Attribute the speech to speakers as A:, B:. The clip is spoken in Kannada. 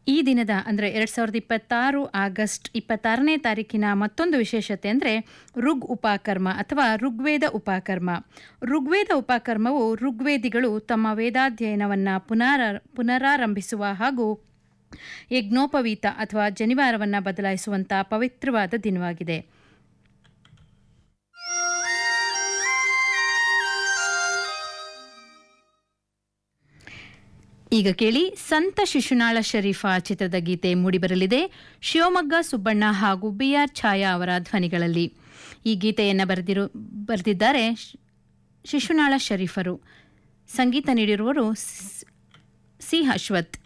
A: ಈ ದಿನದ ಅಂದರೆ ಎರಡು ಸಾವಿರದ ಇಪ್ಪತ್ತಾರು ಆಗಸ್ಟ್ ಇಪ್ಪತ್ತಾರನೇ ತಾರೀಕಿನ ಮತ್ತೊಂದು ವಿಶೇಷತೆ ಅಂದರೆ ಋಗ್ ಉಪಕರ್ಮ ಅಥವಾ ಋಗ್ವೇದ ಉಪಕರ್ಮ ಋಗ್ವೇದ ಉಪಕರ್ಮವು ಋಗ್ವೇದಿಗಳು ತಮ್ಮ ವೇದಾಧ್ಯಯನವನ್ನು ಪುನರ ಪುನರಾರಂಭಿಸುವ ಹಾಗೂ ಯಜ್ಞೋಪವೀತ ಅಥವಾ ಜನಿವಾರವನ್ನು ಬದಲಾಯಿಸುವಂಥ ಪವಿತ್ರವಾದ ದಿನವಾಗಿದೆ ಈಗ ಕೇಳಿ ಸಂತ ಶಿಶುನಾಳ ಶರೀಫಾ ಚಿತ್ರದ ಗೀತೆ ಮೂಡಿಬರಲಿದೆ ಶಿವಮೊಗ್ಗ ಸುಬ್ಬಣ್ಣ ಹಾಗೂ ಬಿ ಆರ್ ಛಾಯಾ ಅವರ ಧ್ವನಿಗಳಲ್ಲಿ ಈ ಗೀತೆಯನ್ನು ಬರೆದಿರು ಬರೆದಿದ್ದಾರೆ ಶಿಶುನಾಳ ಶರೀಫರು ಸಂಗೀತ ನೀಡಿರುವರು ಸಿ ಅಶ್ವಥ್